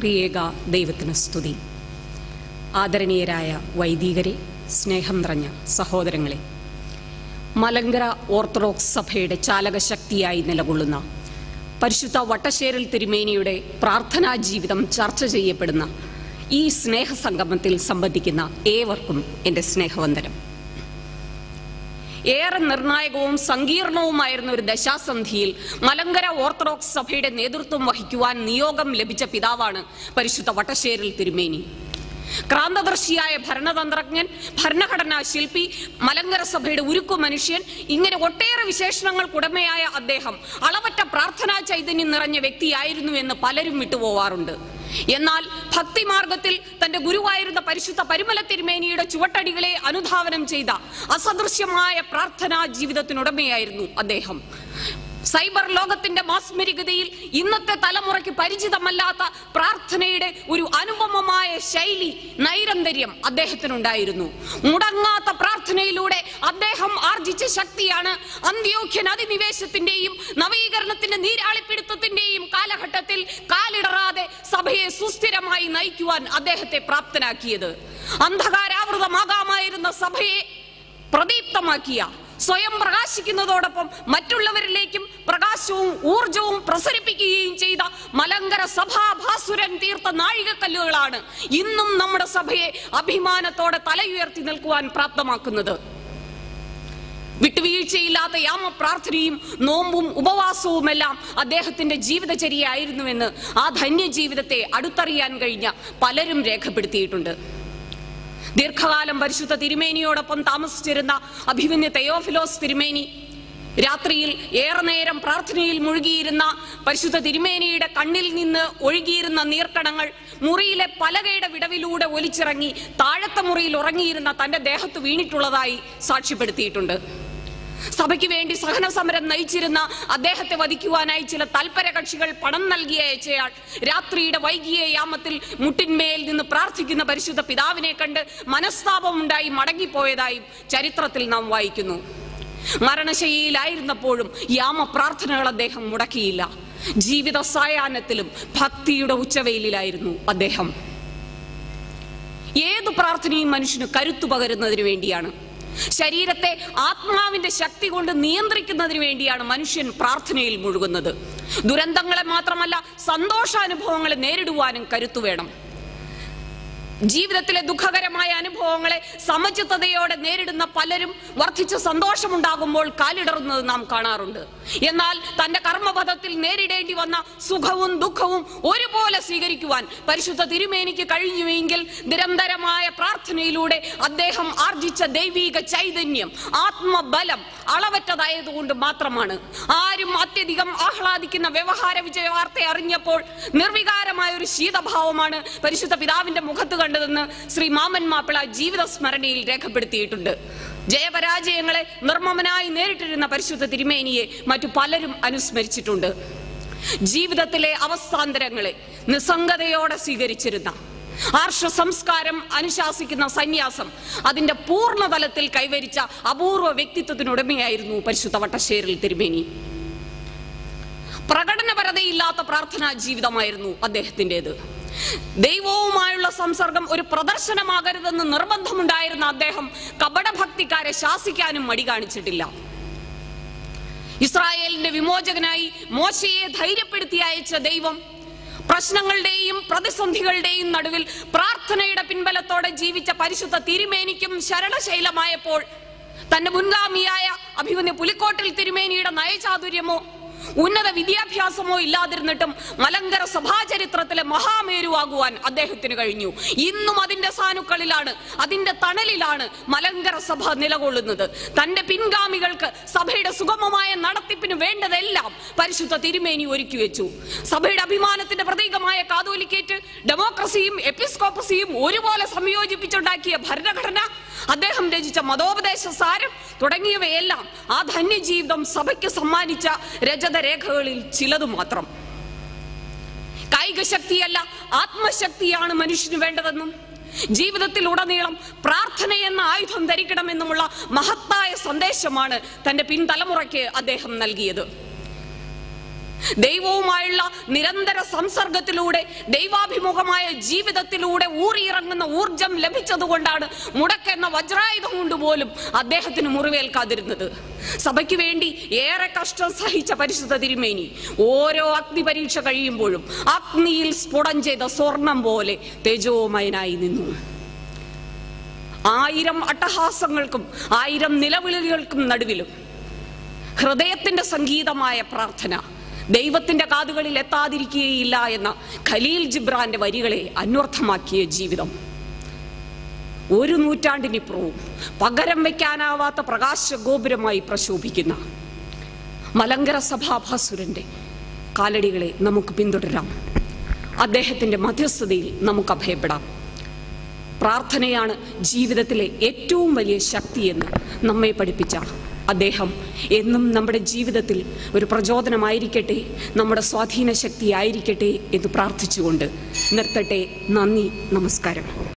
ത്രിയേക ദൈവത്തിന് സ്തുതി ആദരണീയരായ വൈദികരെ സ്നേഹം നിറഞ്ഞ സഹോദരങ്ങളെ മലങ്കര ഓർത്തഡോക്സ് സഭയുടെ ചാലകശക്തിയായി നിലകൊള്ളുന്ന പരിശുദ്ധ വട്ടശ്ശേരിൽ തിരുമേനിയുടെ പ്രാർത്ഥനാ ജീവിതം ചർച്ച ചെയ്യപ്പെടുന്ന ഈ സ്നേഹസംഗമത്തിൽ സംബന്ധിക്കുന്ന ഏവർക്കും എൻ്റെ സ്നേഹവന്ദനം ഏറെ നിർണായകവും സങ്കീർണവുമായിരുന്ന ഒരു ദശാസന്ധിയിൽ മലങ്കര ഓർത്തഡോക്സ് സഭയുടെ നേതൃത്വം വഹിക്കുവാൻ നിയോഗം ലഭിച്ച പിതാവാണ് പരിശുദ്ധ വട്ടശ്ശേരിൽ തിരുമേനി ക്രാന്തദർശിയായ ഭരണതന്ത്രജ്ഞൻ ഭരണഘടനാ ശില്പി മലങ്കര സഭയുടെ ഉരുക്കു മനുഷ്യൻ ഇങ്ങനെ ഒട്ടേറെ വിശേഷണങ്ങൾക്കുടമയായ അദ്ദേഹം അളവറ്റ പ്രാർത്ഥനാ ചൈതന്യം നിറഞ്ഞ വ്യക്തിയായിരുന്നു എന്ന് പലരും വിട്ടുപോവാറുണ്ട് എന്നാൽ ഭക്തിമാർഗത്തിൽ തന്റെ ഗുരുവായിരുന്ന പരിശുദ്ധ പരിമല തിരുമേനിയുടെ ചുവട്ടടികളെ അനുധാവനം ചെയ്ത അസദൃശ്യമായ പ്രാർത്ഥനാ ജീവിതത്തിനുടമയായിരുന്നു അദ്ദേഹം സൈബർ ലോകത്തിന്റെ മാസ്മരികതയിൽ ഇന്നത്തെ തലമുറയ്ക്ക് പരിചിതമല്ലാത്ത പ്രാർത്ഥനയുടെ ഒരു അനുപമമായ ശൈലി നൈരന്തര്യം അദ്ദേഹത്തിനുണ്ടായിരുന്നു മുടങ്ങാത്ത പ്രാർത്ഥനയിലൂടെ അദ്ദേഹം ആർജിച്ച ശക്തിയാണ് അന്ത്യോഖ്യൻ അധിനിവേശത്തിന്റെയും നവീകരണത്തിന്റെ നീരാളിപ്പിടുത്തത്തിന്റെയും കാലഘട്ടത്തിൽ കാലിടറാതെ സഭയെ സുസ്ഥിരമായി നയിക്കുവാൻ അദ്ദേഹത്തെ പ്രാപ്തനാക്കിയത് അന്ധകാരാവൃതമാകാമായിരുന്ന സഭയെ പ്രദീപ്തമാക്കിയ സ്വയം പ്രകാശിക്കുന്നതോടൊപ്പം മറ്റുള്ളവരിലേക്കും പ്രകാശവും ഊർജവും പ്രസരിപ്പിക്കുകയും ചെയ്ത മലങ്കര സഭാഭാസുരൻ തീർത്ത നാഴികക്കല്ലുകളാണ് ഇന്നും നമ്മുടെ സഭയെ അഭിമാനത്തോടെ തലയുയർത്തി നിൽക്കുവാൻ പ്രാപ്തമാക്കുന്നത് വിട്ടുവീഴ്ചയില്ലാത്ത യാമ പ്രാർത്ഥനയും നോമ്പും ഉപവാസവുമെല്ലാം അദ്ദേഹത്തിന്റെ ജീവിതചര്യയായിരുന്നുവെന്ന് ആ ധന്യ ജീവിതത്തെ അടുത്തറിയാൻ കഴിഞ്ഞ പലരും രേഖപ്പെടുത്തിയിട്ടുണ്ട് ദീർഘകാലം പരിശുദ്ധ തിരുമേനിയോടൊപ്പം താമസിച്ചിരുന്ന അഭിമന്യ തെയോഫിലോസ് തിരുമേനി രാത്രിയിൽ ഏറെ നേരം പ്രാർത്ഥനയിൽ മുഴുകിയിരുന്ന പരിശുദ്ധ തിരുമേനിയുടെ കണ്ണിൽ നിന്ന് ഒഴുകിയിരുന്ന നീർക്കണങ്ങൾ മുറിയിലെ പലകയുടെ വിടവിലൂടെ ഒലിച്ചിറങ്ങി താഴത്തെ മുറിയിൽ ഉറങ്ങിയിരുന്ന തന്റെ ദേഹത്ത് വീണിട്ടുള്ളതായി സാക്ഷ്യപ്പെടുത്തിയിട്ടുണ്ട് സഭയ്ക്ക് വേണ്ടി സഹന സമരം നയിച്ചിരുന്ന അദ്ദേഹത്തെ വധിക്കുവാനായി ചില തൽപര കക്ഷികൾ പണം നൽകി അയച്ചയാൾ രാത്രിയുടെ വൈകിയ യാമത്തിൽ മുട്ടിന്മേൽ നിന്ന് പ്രാർത്ഥിക്കുന്ന പരിശുദ്ധ പിതാവിനെ കണ്ട് മനസ്താപമുണ്ടായി മടങ്ങിപ്പോയതായും ചരിത്രത്തിൽ നാം വായിക്കുന്നു മരണശൈലിയിലായിരുന്നപ്പോഴും യാമ പ്രാർത്ഥനകൾ അദ്ദേഹം മുടക്കിയില്ല ജീവിത സായാഹ്നത്തിലും ഭക്തിയുടെ ഉച്ചവെയിലായിരുന്നു അദ്ദേഹം ഏതു പ്രാർത്ഥനയും മനുഷ്യന് കരുത്തു പകരുന്നതിന് വേണ്ടിയാണ് ശരീരത്തെ ആത്മാവിന്റെ ശക്തി കൊണ്ട് നിയന്ത്രിക്കുന്നതിന് വേണ്ടിയാണ് മനുഷ്യൻ പ്രാർത്ഥനയിൽ മുഴുകുന്നത് ദുരന്തങ്ങളെ മാത്രമല്ല സന്തോഷാനുഭവങ്ങളെ നേരിടുവാനും കരുത്തു വേണം ജീവിതത്തിലെ ദുഃഖകരമായ അനുഭവങ്ങളെ സമചിത്തതയോടെ നേരിടുന്ന പലരും വർദ്ധിച്ച സന്തോഷമുണ്ടാകുമ്പോൾ കാലിടറുന്നത് നാം കാണാറുണ്ട് എന്നാൽ തന്റെ കർമ്മപഥത്തിൽ നേരിടേണ്ടി വന്ന സുഖവും ദുഃഖവും ഒരുപോലെ സ്വീകരിക്കുവാൻ പരിശുദ്ധ തിരുമേനിക്ക് കഴിഞ്ഞുവെങ്കിൽ നിരന്തരമായ പ്രാർത്ഥനയിലൂടെ അദ്ദേഹം ആർജിച്ച ദൈവീക ചൈതന്യം ആത്മബലം അളവറ്റതായതുകൊണ്ട് മാത്രമാണ് ആരും അത്യധികം ആഹ്ലാദിക്കുന്ന വ്യവഹാര വിജയ വാർത്ത അറിഞ്ഞപ്പോൾ നിർവികാരമായ ഒരു ശീതഭാവമാണ് പരിശുദ്ധ പിതാവിന്റെ മുഖത്ത് കണ്ടതെന്ന് ശ്രീ മാമൻ മാപ്പിള ജീവിത സ്മരണയിൽ രേഖപ്പെടുത്തിയിട്ടുണ്ട് ജയപരാജയങ്ങളെ നിർമ്മമനായി നേരിട്ടിരുന്ന പരിശുദ്ധ തിരുമേനിയെ മറ്റു പലരും അനുസ്മരിച്ചിട്ടുണ്ട് ജീവിതത്തിലെ അവസ്ഥാന്തരങ്ങളെ നിസ്സംഗതയോടെ സ്വീകരിച്ചിരുന്ന ആർഷ സംസ്കാരം അനുശാസിക്കുന്ന സന്യാസം അതിന്റെ പൂർണ്ണതലത്തിൽ കൈവരിച്ച അപൂർവ വ്യക്തിത്വത്തിനുടമയായിരുന്നു പരിശുദ്ധ വട്ടശ്ശേരിൽ തിരുമേനി പ്രകടനപരതയില്ലാത്ത പ്രാർത്ഥനാ ജീവിതമായിരുന്നു അദ്ദേഹത്തിൻ്റെത് ദൈവവുമായുള്ള സംസർഗം ഒരു പ്രദർശനമാകരുതെന്ന് നിർബന്ധമുണ്ടായിരുന്ന അദ്ദേഹം കപടഭക്തിക്കാരെ ശാസിക്കാനും മടി കാണിച്ചിട്ടില്ല ഇസ്രായേലിന്റെ വിമോചകനായി മോശയെ ധൈര്യപ്പെടുത്തി അയച്ച ദൈവം പ്രശ്നങ്ങളുടെയും പ്രതിസന്ധികളുടെയും നടുവിൽ പ്രാർത്ഥനയുടെ പിൻബലത്തോടെ ജീവിച്ച പരിശുദ്ധ തിരുമേനിക്കും ശരണശൈലമായപ്പോൾ തന്റെ മുൻഗാമിയായ അഭിമന്യ പുലിക്കോട്ടിൽ തിരുമേനിയുടെ നയചാതുര്യമോ ഉന്നത വിദ്യാഭ്യാസമോ ഇല്ലാതിരുന്നിട്ടും മലങ്കര സഭാചരിത്രത്തിലെ മഹാമേരുവാകുവാൻ അദ്ദേഹത്തിന് കഴിഞ്ഞു ഇന്നും അതിന്റെ സാനുക്കളിലാണ് അതിന്റെ തണലിലാണ് മലങ്കര സഭ നിലകൊള്ളുന്നത് തന്റെ പിൻഗാമികൾക്ക് സഭയുടെ സുഗമമായ നടത്തിപ്പിന് വേണ്ടതെല്ലാം പരിശുദ്ധ തിരുമേനി ഒരുക്കി വെച്ചു സഭയുടെ അഭിമാനത്തിന്റെ പ്രതീകമായ കാതോലിക്കേറ്റ് ഡെമോക്രസിയും എപ്പിസ്കോപ്പസിയും ഒരുപോലെ സംയോജിപ്പിച്ചുണ്ടാക്കിയ ഭരണഘടന അദ്ദേഹം രചിച്ച മതോപദേശ സാരം തുടങ്ങിയവയെല്ലാം ആ ധന്യജീവിതം സഭയ്ക്ക് സമ്മാനിച്ച രജതരേഖകളിൽ ചിലതു മാത്രം കായിക ശക്തിയല്ല ആത്മശക്തിയാണ് മനുഷ്യന് വേണ്ടതെന്നും ജീവിതത്തിൽ ഉടനീളം പ്രാർത്ഥന എന്ന ആയുധം ധരിക്കണമെന്നുമുള്ള മഹത്തായ സന്ദേശമാണ് തന്റെ പിൻതലമുറയ്ക്ക് അദ്ദേഹം നൽകിയത് ദൈവവുമായുള്ള നിരന്തര സംസർഗത്തിലൂടെ ദൈവാഭിമുഖമായ ജീവിതത്തിലൂടെ ഊറിയിറങ്ങുന്ന ഊർജം ലഭിച്ചതുകൊണ്ടാണ് മുടക്കെന്ന വജ്രായുധം കൊണ്ട് പോലും അദ്ദേഹത്തിന് മുറിവേൽക്കാതിരുന്നത് സഭയ്ക്ക് വേണ്ടി ഏറെ കഷ്ടം സഹിച്ച പരിശുദ്ധ തിരുമേനി ഓരോ അഗ്നി പരീക്ഷ കഴിയുമ്പോഴും അഗ്നിയിൽ സ്ഫുടം ചെയ്ത സ്വർണം പോലെ തേജോമയനായി നിന്നു ആയിരം അട്ടഹാസങ്ങൾക്കും ആയിരം നിലവിളികൾക്കും നടുവിലും ഹൃദയത്തിന്റെ സംഗീതമായ പ്രാർത്ഥന ദൈവത്തിന്റെ കാതുകളിൽ എത്താതിരിക്കുകയില്ല എന്ന ഖലീൽ ജിബ്രാന്റെ വരികളെ അന്വർത്ഥമാക്കിയ ജീവിതം ഒരു നൂറ്റാണ്ടിനിപ്പുറവും പകരം വയ്ക്കാനാവാത്ത പ്രകാശ ഗോപുരമായി പ്രശോഭിക്കുന്ന മലങ്കര സഭാഭാസുരന്റെ കാലടികളെ നമുക്ക് പിന്തുടരാം അദ്ദേഹത്തിന്റെ മധ്യസ്ഥതയിൽ നമുക്ക് അഭയപ്പെടാം പ്രാർത്ഥനയാണ് ജീവിതത്തിലെ ഏറ്റവും വലിയ ശക്തിയെന്ന് നമ്മെ പഠിപ്പിച്ച അദ്ദേഹം എന്നും നമ്മുടെ ജീവിതത്തിൽ ഒരു പ്രചോദനമായിരിക്കട്ടെ നമ്മുടെ സ്വാധീന ശക്തിയായിരിക്കട്ടെ എന്ന് പ്രാർത്ഥിച്ചുകൊണ്ട് നിർത്തട്ടെ നന്ദി നമസ്കാരം